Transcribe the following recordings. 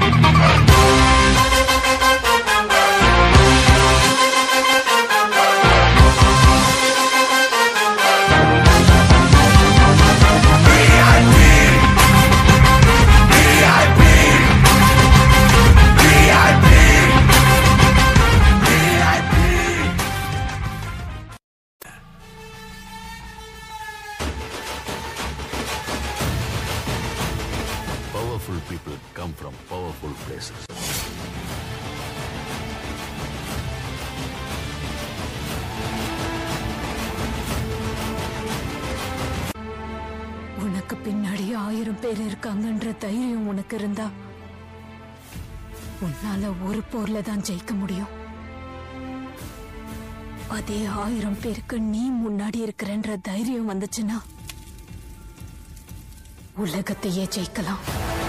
Powerful people come from powerful places. உனக்கு பின்னாடி ஆயிரம் பேர் இருக்காங்கன்ற தைரியம் உனக்கு இருந்தா உன்னால ஒரு போர்ல தான் ஜெயிக்க முடியும் அதே ஆயிரம் பேருக்கு நீ முன்னாடி இருக்கிறன்ற தைரியம் வந்துச்சுன்னா உலகத்தையே ஜெயிக்கலாம்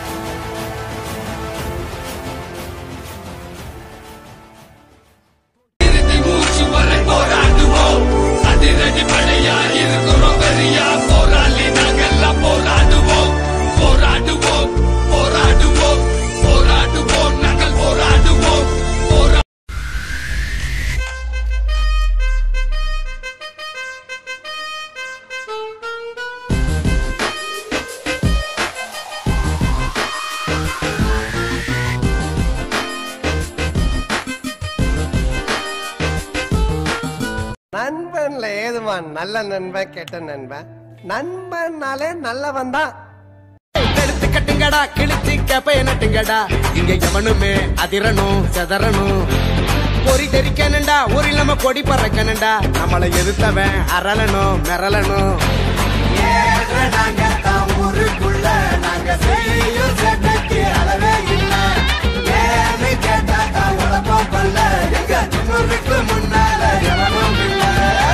நண்பன்ல ஏதுமா நல்ல நண்பன் கெட்ட நண்பன் நண்பன்னாலே நல்லவன் தான் எடுத்து கட்டுங்கடா கிழிச்சு கேப்பைய நட்டுங்கடா இங்க எவனுமே அதிரணும் செதறணும் பொறி தெரிக்கணுண்டா ஒரு இல்லாம கொடி பறக்கணுண்டா நம்மளை எதிர்த்தவன் அரளணும் மிரளணும் நாங்க தான் ஊருக்குள்ள நாங்க செய்யும் சேட்டைக்கு அளவே இல்ல ஏன்னு கேட்டா தான் உழப்பம் கொல்ல எங்க திமுருக்கு முன்னால எவனும் இல்லை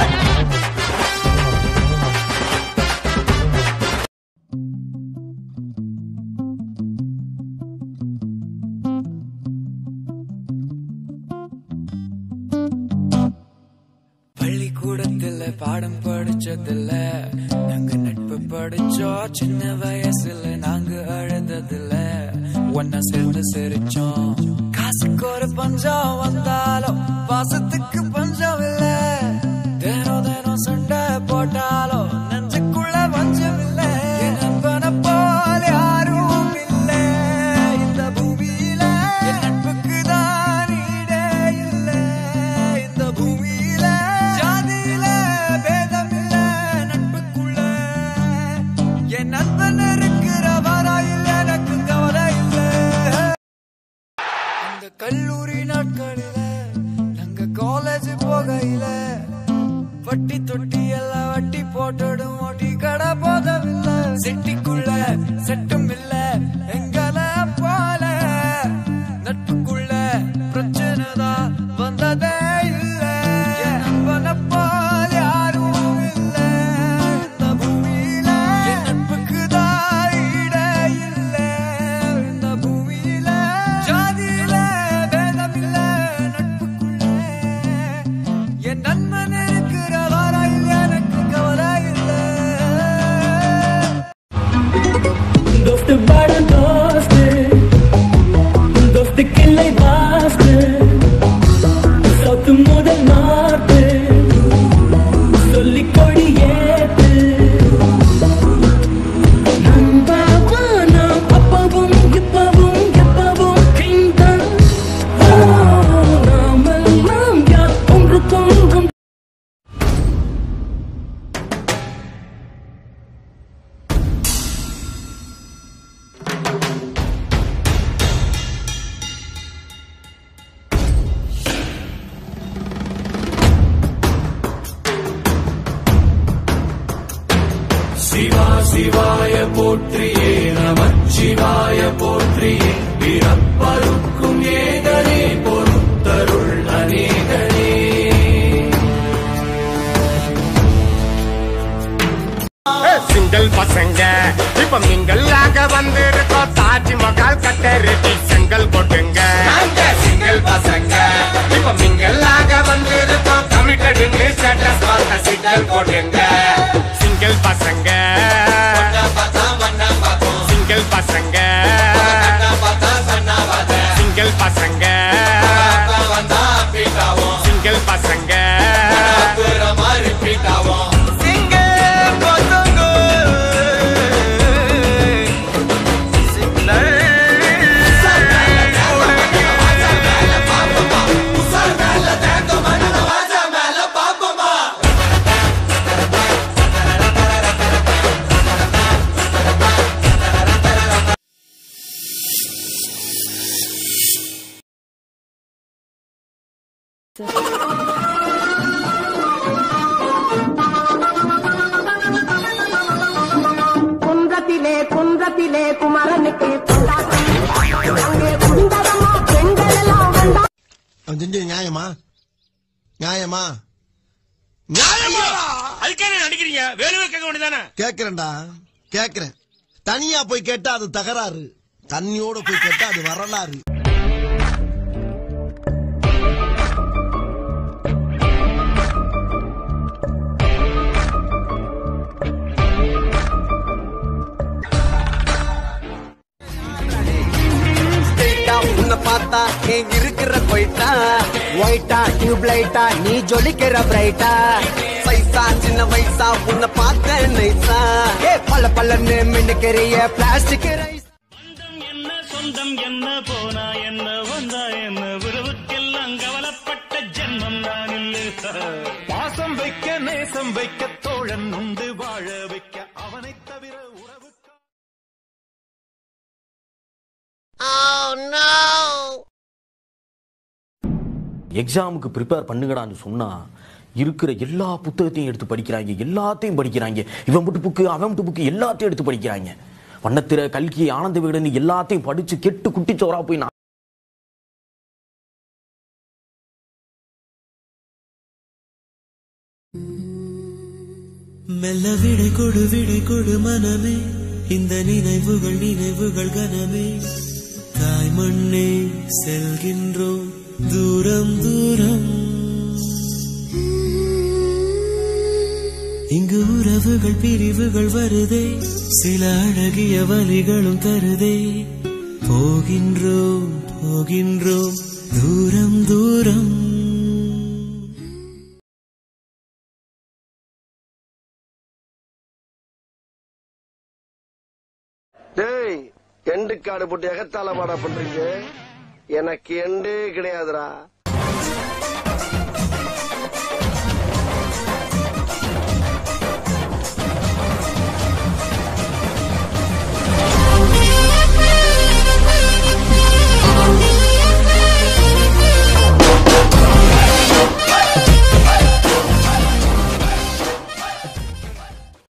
பள்ளிக்கூடத்துல பாடம் படிச்சதில்ல நாங்க நட்பு படிச்சோம் சின்ன வயசுல நாங்க அழுததில்ல ஒன்னா சேர்ந்து சிரிச்சோம் காசுக்கு ஒரு பஞ்சம் வந்தாலும் பாசத்துக்கு பஞ்சம் இல்ல தினம் தினம் சண்டை போட்டாலும் நெஞ்சுக்குள்ள பஞ்சம் இல்ல என் நண்பனை போல யாரும் இல்ல இந்த பூமியில என் நட்புக்கு தான் ஈடே இல்ல இந்த பூமியில ஜாதியில பேதம் இல்ல நட்புக்குள்ள என் நண்பன் இருக்கிற வராயில் எனக்கு கவலை இல்ல அந்த கல்லூரி நாட்களில நாங்க காலேஜ் போகையில வட்டி தொட்டி எல்லாம் வட்டி போட்டுடும் ஓட்டி கடை போதவில்லை சிட்டிக்குள்ள செட்டும் இல்ல எங்கள போல நட்புக்குள்ள பிரச்சனை தான் வந்ததே இல்ல என் நண்பனை போல யாரும் இல்ல இந்த பூமியில என் நட்புக்கு தான் ஈடே இல்ல இந்த பூமியில ஜாதியில பேதம் இல்ல நட்புக்குள்ள என் நண்பன் இருக்கிற வரையில் எனக்கு கவலை இல்லை दोस्त बड़ दोस्त दोस्त किल्ले वास्त சவுத்து முதல் நாட்டு சொல்லிக் கொடியேத்து நண்பாவா நாம் அப்பவும் இப்பவும் எப்பவும் கிங்தான் நாமெல்லாம் யார் ஒன்றுக்கொன்றும் சிவா சிவாய போற்றியே நமச்சிவாய போற்றியே பிறப்பருக்கும் ஏகனே பொறுத்தருள் அநேகனே சிங்கிள் பசங்க இப்ப மிங்கல்லாக வந்திருக்கோம் தாஜ்மஹால் கட்ட ரெடி செங்கல் கொட்டுங்க சிங்கிள் பசங்க இப்ப மிங்கல்லாக வந்திருக்கோம் கமிட்டடுன்னு ஸ்டேட்டஸ் பார்த்த சிங்கிள் கொட்டுங்க சிங்கிள் பசங்க சிங்கிள் பசங்க குன்றத்திலே குன்றத்திலே குமரனுக்கு கொண்டாட்டம் அங்கே குண்டரமா பெண்கள் எல்லாம் வந்தா அவன் செஞ்சது நியாயமா நியாயமா நியாயமா அதுக்கே நடிக்கிறீங்க வேணுமே கேட்க வேண்டியதானே கேக்குறேன்டா கேக்குறேன் தனியா போய் கேட்டா அது தகராறு தண்ணியோட போய் கேட்டா அது வரலாறு ஸ்ட்ரெயிட்டா உன்னை பார்த்தா நீ இருக்கிற போயிட்டா ஒயிட்டா டியூப் லைட்டா நீ ஜொலிக்கிற பிரைட்டா சைஸா சின்ன வயசா உன்னை பார்த்த நைஸா ஏ பல்ல பல்லன்னு மின்னுக்கிறிய பிளாஸ்டிக் ரைஸ் என்ன சொந்தம் என்ன போனா என்ன வந்தா என்ன உறவுக்கெல்லாம் கவலைப்பட்ட ஜென்மம் நான் இல்லை பாசம் வைக்க நேசம் வைக்க தோழன் உண்டு வாழ வைக்க அவனை தவிர உறவு எக்ஸாமுக்கு ப்ரிப்பேர் பண்ணுங்கடான்னு சொன்னா இருக்கிற எல்லா புத்தகத்தையும் எடுத்து படிக்கிறாங்க எல்லாத்தையும் படிக்கிறாங்க இவன் மட்டும் புக்கு அவன் மட்டும் புக்கு எல்லாத்தையும் எடுத்து படிக்கிறாங்க வண்ணத்திர கல்கி ஆனந்த விகடன் எல்லாத்தையும் படிச்சு கெட்டு குட்டிச்சோரா போய் நான் மெல்ல விடை கொடு விடை கொடு மனமே இந்த நினைவுகள் நினைவுகள் கனமே தாய் மண்ணே செல்கின்றோம் தூரம் தூரம் இங்கு உறவுகள் பிரிவுகள் வருதே சில அழகிய வழிகளும் தருதே போகின்றோம் போகின்றோம் தூரம் தூரம் டேய் எண்டு காடு போட்டு எகத்தால பாடா பண்றீங்க எனக்கு எண்டே கிடையாதுடா